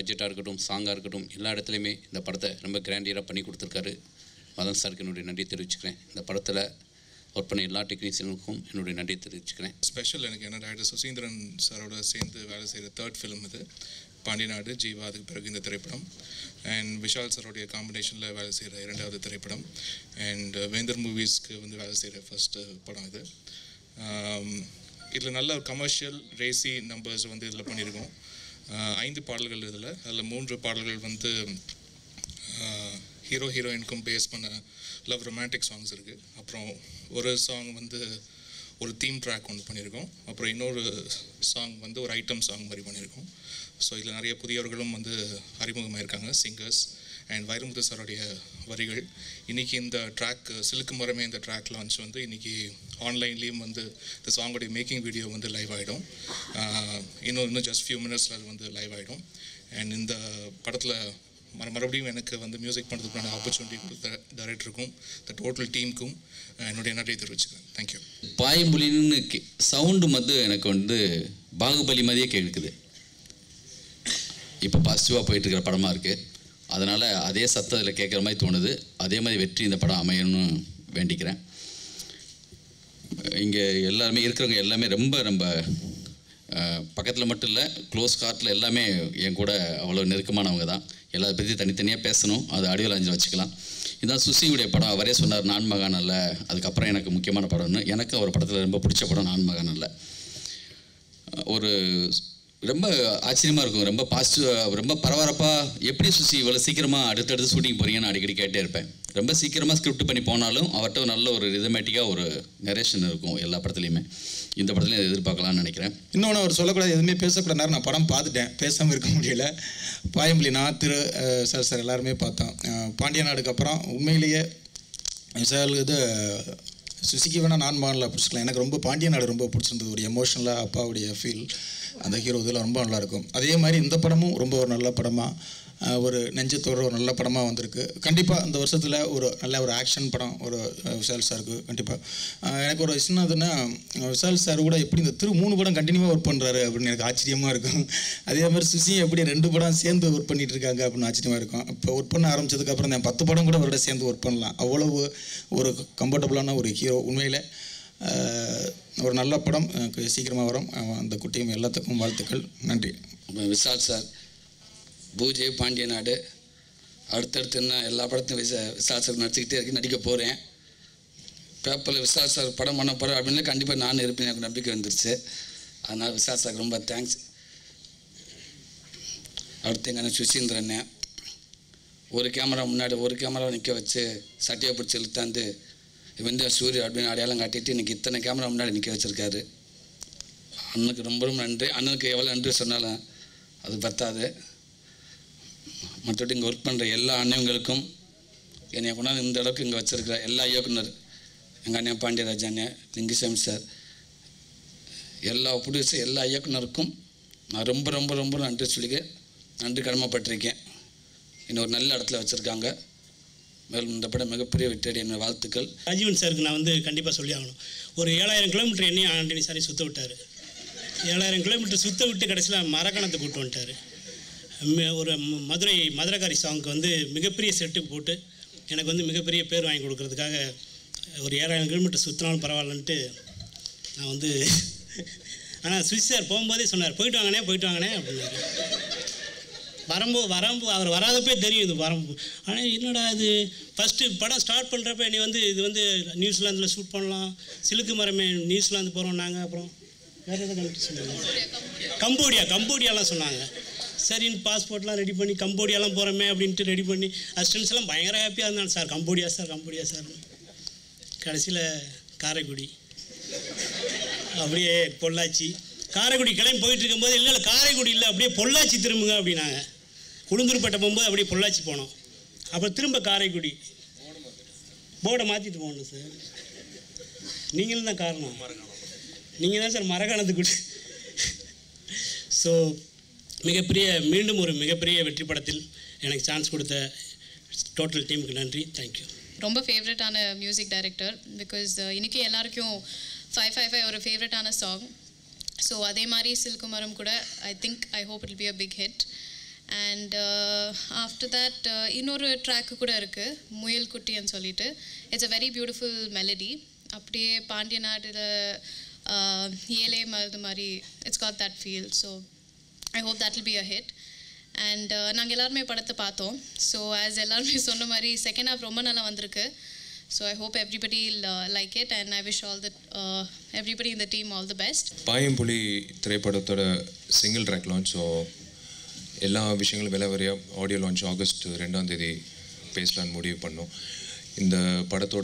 பட்ஜெட்டாக இருக்கட்டும் சாங்காக இருக்கட்டும் எல்லா இடத்துலையுமே இந்த படத்தை ரொம்ப கிராண்டியராக பண்ணி கொடுத்துருக்காரு மதன் சாருக்கு என்னுடைய நன்றி தெரிவிச்சுக்கிறேன் இந்த படத்தில் ஒர்க் பண்ண எல்லா டெக்னீஷியனுக்கும் என்னுடைய நன்றி தெரிவிச்சுக்கிறேன் ஸ்பெஷல் எனக்கு என்ன டேரக்டர் சுசீந்திரன் சாரோட சேர்ந்து வேலை செய்கிற தேர்ட் ஃபிலிம் இது பாண்டியநாடு ஜீவா அதுக்கு பிறகு இந்த திரைப்படம் அண்ட் விஷால் சாரோடைய காம்பினேஷனில் வேலை செய்கிற இரண்டாவது திரைப்படம் அண்ட் வேந்தர் மூவிஸ்க்கு வந்து வேலை செய்கிற ஃபஸ்ட்டு படம் இது இதில் நல்ல கமர்ஷியல் ரேசி நம்பர்ஸ் வந்து இதில் பண்ணியிருக்கோம் ஆஹ் ஐந்து பாடல்கள் இதில் அதில் மூன்று பாடல்கள் வந்து ஹீரோ ஹீரோயினுக்கும் பேஸ் பண்ண லவ் ரொமான்டிக் சாங்ஸ் இருக்குது அப்புறம் ஒரு சாங் வந்து ஒரு தீம் ட்ராக் ஒன்று பண்ணியிருக்கோம் அப்புறம் இன்னொரு சாங் வந்து ஒரு ஐட்டம் சாங் மாதிரி பண்ணியிருக்கோம் ஸோ இதில் நிறைய புதியவர்களும் வந்து அறிமுகமாயிருக்காங்க சிங்கர்ஸ் அண்ட் வைரமுத்து சாரோடைய வரிகள் இன்றைக்கி இந்த ட்ராக் சிலுக்கு மரமே இந்த ட்ராக் லான்ச் வந்து இன்றைக்கி ஆன்லைன்லேயும் வந்து இந்த சாங்கோடைய மேக்கிங் வீடியோ வந்து லைவ் ஆகிடும் இன்னும் இன்னும் ஜஸ்ட் ஃபியூ மினிட்ஸில் அது வந்து லைவ் ஆகிடும் அண்ட் இந்த படத்தில் மறு மறுபடியும் எனக்கு வந்து மியூசிக் பண்ணுறதுக்கான ஆப்பர்ச்சுனிட்டி கொடுத்த டைரக்டருக்கும் இந்த டோட்டல் டீமுக்கும் என்னுடைய நன்றியை தெரிவிச்சுக்கிறேன் தேங்க்யூ பாய்மொழின்னு சவுண்டு வந்து எனக்கு வந்து பாகுபலி மாதிரியே கேட்குது இப்போ பாசிட்டிவாக போயிட்டு இருக்கிற படமாக இருக்குது அதனால் அதே சத்தத்தில் கேட்குற மாதிரி தோணுது அதே மாதிரி வெற்றி இந்த படம் அமையணும்னு வேண்டிக்கிறேன் இங்கே எல்லாருமே இருக்கிறவங்க எல்லாமே ரொம்ப ரொம்ப பக்கத்தில் மட்டும் இல்லை க்ளோஸ் கார்ட்டில் எல்லாமே என் கூட அவ்வளோ நெருக்கமானவங்க தான் எல்லாரை பற்றி தனித்தனியாக பேசணும் அது ஆடியோ லாஞ்சில் வச்சுக்கலாம் இதான் சுசியுடைய படம் அவரே சொன்னார் நான் மகான் அல்ல அதுக்கப்புறம் எனக்கு முக்கியமான படம்னு எனக்கு அவர் படத்தில் ரொம்ப பிடிச்ச படம் நான் மகான் அல்ல ஒரு ரொம்ப ஆச்சரியமாக இருக்கும் ரொம்ப பாசிட்டிவ் ரொம்ப பரபரப்பாக எப்படி சுசி இவ்வளோ சீக்கிரமாக அடுத்தடுத்து ஷூட்டிங் போகிறீங்கன்னு அடிக்கடி கேட்டே இருப்பேன் ரொம்ப சீக்கிரமாக ஸ்கிரிப்ட் பண்ணி போனாலும் அவர்கிட்ட ஒரு நல்ல ஒரு ரிதமேட்டிக்காக ஒரு நரேஷன் இருக்கும் எல்லா படத்துலையுமே இந்த படத்துலையும் எதிர்பார்க்கலாம்னு நினைக்கிறேன் இன்னொன்று அவர் சொல்லக்கூடாது எதுவுமே பேசக்கூடாது நான் படம் பார்த்துட்டேன் பேசாமல் இருக்க முடியல பாயம்பள்ளி நான் திரு அஹ், சார் சார் எல்லாருமே பார்த்தோம் அஹ், பாண்டிய நாடுக்கு அப்புறம் உண்மையிலேயே சார் இது சுசிக்கு வேணால் நான் மாடல பிடிச்சிக்கலாம் எனக்கு ரொம்ப பாண்டிய நாடு ரொம்ப பிடிச்சிருந்தது ஒரு எமோஷனலாக அப்பாவுடைய ஃபீல் அந்த ஹீரோ இதில் ரொம்ப நல்லாயிருக்கும் அதே மாதிரி இந்த படமும் ரொம்ப ஒரு நல்ல படமாக அஹ் ஒரு நெஞ்சத்தோட ஒரு நல்ல படமாக வந்திருக்கு கண்டிப்பாக இந்த வருஷத்தில் ஒரு நல்ல ஒரு ஆக்ஷன் படம் ஒரு அஹ், விஷால் சாருக்கு கண்டிப்பாக எனக்கு ஒரு விஷயம் எதுன்னா அஹ், விஷால் சார் கூட எப்படி இந்த திரு மூணு படம் கண்டினியூவாக ஒர்க் பண்ணுறாரு அப்படின்னு எனக்கு ஆச்சரியமாக இருக்கும் அதே மாதிரி சுசியும் எப்படி ரெண்டு படம் சேர்ந்து ஒர்க் பண்ணிட்டு இருக்காங்க அப்படின்னு ஆச்சரியமாக இருக்கும் இப்போ ஒர்க் பண்ண ஆரம்பிச்சதுக்கப்புறம் நான் பத்து படம் கூட அவரோட சேர்ந்து ஒர்க் பண்ணலாம் அவ்வளவு ஒரு கம்ஃபர்டபுளான ஒரு ஹீரோ உண்மையில் அஹ், ஒரு நல்ல படம் எனக்கு சீக்கிரமாக வரும் அஹ், அந்த குட்டியும் எல்லாத்துக்கும் வாழ்த்துக்கள் நன்றி அப்புறம் விஷால் சார் பூஜை பாண்டிய நாடு அடுத்தடுத்து என்ன எல்லா படத்தையும் விசா விஷால் சார் நடிச்சுக்கிட்டே இருக்கு நடிக்க போகிறேன் பேப்பரில் விஷால் சார் படம் பண்ண போகிறேன் அப்படின்னு கண்டிப்பாக நான் இருப்பேன் எனக்கு நம்பிக்கை வந்துருச்சு அதனால் விஷால் சார் ரொம்ப தேங்க்ஸ் அடுத்து எங்கள் அண்ணன் சுசீந்திரன் ஒரு கேமரா முன்னாடி ஒரு கேமரா நிற்க வச்சு சட்டையை பிடிச்சி இழுத்தாந்து இவன் தான் சூரிய அப்படின்னு அடையாளம் காட்டிட்டு இன்னைக்கு இத்தனை கேமரா முன்னாடி நிற்க வச்சுருக்காரு அண்ணனுக்கு ரொம்ப ரொம்ப நன்றி அண்ணனுக்கு எவ்வளோ நன்றி சொன்னாலும் அது பத்தாது மற்றபடி இங்கே ஒர்க் பண்ணுற எல்லா அண்ணங்களுக்கும் என்னை கொண்டாந்து இந்த அளவுக்கு இங்கே வச்சுருக்கிற எல்லா இயக்குனர் எங்கள் அண்ணன் பாண்டியராஜ் அண்ணன் லிங்குசாமி சார் எல்லா ப்ரொடியூசர் எல்லா இயக்குனருக்கும் நான் ரொம்ப ரொம்ப ரொம்ப நன்றி சொல்லிக்க நன்றி கடமைப்பட்டிருக்கேன் என்னை ஒரு நல்ல இடத்துல வச்சுருக்காங்க மேலும் இந்த படம் மிகப்பெரிய வெற்றி என்ன வாழ்த்துக்கள் ராஜீவன் சாருக்கு நான் வந்து கண்டிப்பாக சொல்லி ஆகணும் ஒரு ஏழாயிரம் கிலோமீட்டர் என்னையும் ஆண்டனி சாரி சுற்ற விட்டார் ஏழாயிரம் கிலோமீட்டர் சுற்ற விட்டு கடைசியில் மரக்கணத்தை கூட்டு வந்துட்டார் ம- ஒரு ம- மதுரை மதுரகாரி சாங்க்கு வந்து மிகப்பெரிய செட்டு போட்டு எனக்கு வந்து மிகப்பெரிய பேர் வாங்கி கொடுக்கறதுக்காக ஒரு ஏழாயிரம் கிலோமீட்டர் சுற்றினாலும் பரவாயில்லன்ட்டு நான் வந்து ஆனால் சுவிஸ் சார் போகும்போதே சொன்னார் போயிட்டு வாங்கண்ணே போயிட்டு வாங்கண்ணே அப்படின்னாரு வரும்போ வரம்போ அவர் வராதப்பே தெரியும் இது வரம்போ ஆனால் என்னடா இது ஃபஸ்ட்டு படம் ஸ்டார்ட் பண்ணுறப்ப நீ வந்து இது வந்து நியூசிலாந்தில் ஷூட் பண்ணலாம் சிலுக்கு மரமே நியூசிலாந்து போகிறோம் நாங்கள் அப்புறம் வேறு எதாவது கண்ட்ரி சொன்னாங்க கம்போடியா கம்போடியாலாம் சொன்னாங்க சரின்னு பாஸ்போர்ட்லாம் ரெடி பண்ணி கம்போடியாலாம் போகிறோமே அப்படின்ட்டு ரெடி பண்ணி அசிஸ்டன்ஸ் எல்லாம் பயங்கர ஹாப்பியாக இருந்தாங்க sir Cambodia sir Cambodia sir கடைசியில் காரைக்குடி அப்படியே பொள்ளாச்சி காரைக்குடி கிளம்பி போயிட்டு இருக்கும்போது இல்லை இல்லை காரைக்குடி இல்லை அப்படியே பொள்ளாச்சி திரும்புங்க அப்படின்னாங்க உளுந்தூர்பேட்டை போகும்போது அப்படியே பொள்ளாச்சி போனோம் அப்புறம் திரும்ப காரைக்குடி போர்டை மாற்றிட்டு போகணும் சார் நீங்களும் தான் காரணம் நீங்கள் தான் சார் மரகாணத்துக்குடி ஸோ மிகப்பெரிய மீண்டும் ஒரு மிகப்பெரிய வெற்றி படத்தில் எனக்கு சான்ஸ் கொடுத்த டோட்டல் டீமுக்கு நன்றி தேங்க்யூ ரொம்ப ஃபேவரட்டான மியூசிக் டைரக்டர் பிகாஸ் இன்னைக்கு எல்லாருக்கும் ஃபைவ் ஃபைவ் ஃபைவ் ஒரு ஃபேவரட்டான சாங் ஸோ அதே மாதிரி சில்குமரம் கூட I think I hope it be a big hit and after that இன்னொரு ட்ராக்கு கூட இருக்குது முயல் குட்டின்னு சொல்லிட்டு it's a very beautiful melody அப்படியே பாண்டிய நாட்டில் ஏழை மருது மாதிரி it's got that feel so I hope that will be a hit and நாங்கள் எல்லாருமே படத்தை பார்த்தோம் ஸோ ஆஸ் எல்லாருமே சொன்ன மாதிரி செகண்ட் ஹாஃப் ரொம்ப நல்லா வந்திருக்கு so I hope everybody like it and I wish all the everybody இந்த team all the best Paayumpuli திரைப்படத்தோட சிங்கிள் ட்ராக் லான்ச் ஸோ எல்லா விஷயங்களும் விலை வரையாக ஆடியோ லான்ச் ஆகஸ்ட் ரெண்டாம் தேதி பேசலான்னு முடிவு பண்ணோம் இந்த படத்தோட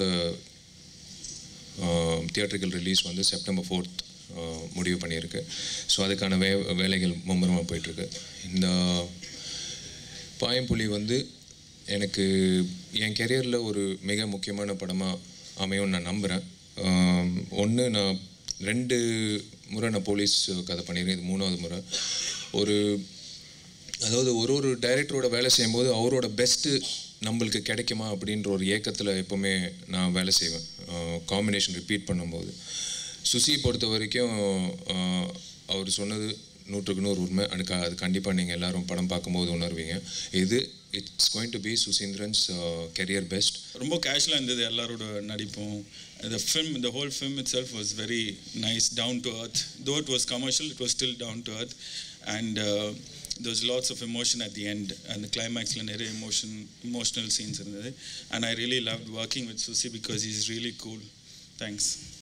தியேட்டர்கள் ரிலீஸ் வந்து செப்டம்பர் ஃபோர்த் முடிவு பண்ணியிருக்கு ஸோ அதுக்கான வே வேலைகள் மும்முரமாக போயிட்டுருக்கு இந்த பாயம்புலி வந்து எனக்கு என் கெரியரில் ஒரு மிக முக்கியமான படமாக அமையும்னு நான் நம்புகிறேன் ஒன்று நான் ரெண்டு முறை நான் போலீஸ் கதை பண்ணியிருக்கேன் இது மூணாவது முறை ஒரு அதாவது ஒரு ஒரு டைரக்டரோட வேலை செய்யும்போது அவரோட பெஸ்ட்டு நம்மளுக்கு கிடைக்குமா அப்படின்ற ஒரு ஏக்கத்தில் எப்போவுமே நான் வேலை செய்வேன் காம்பினேஷன் ரிப்பீட் பண்ணும்போது சுசி பொறுத்த வரைக்கும் ஆஹ், அவர் சொன்னது நூற்றுக்கு நூறு உண்மை எனக்கு அது கண்டிப்பாக நீங்கள் எல்லாரும் படம் பார்க்கும்போது உணர்வீங்க இது it's going to be Suseenthiran's career best ரொம்ப கேஷுவலாக இருந்தது எல்லாரோட நடிப்பும் the film the whole film itself was very nice down to earth though it was commercial it was still down to earth and uh, there was lots of emotion at the end and the climax நிறைய emotion emotional scenes இருந்தது and I really loved working with Susi because he's really cool thanks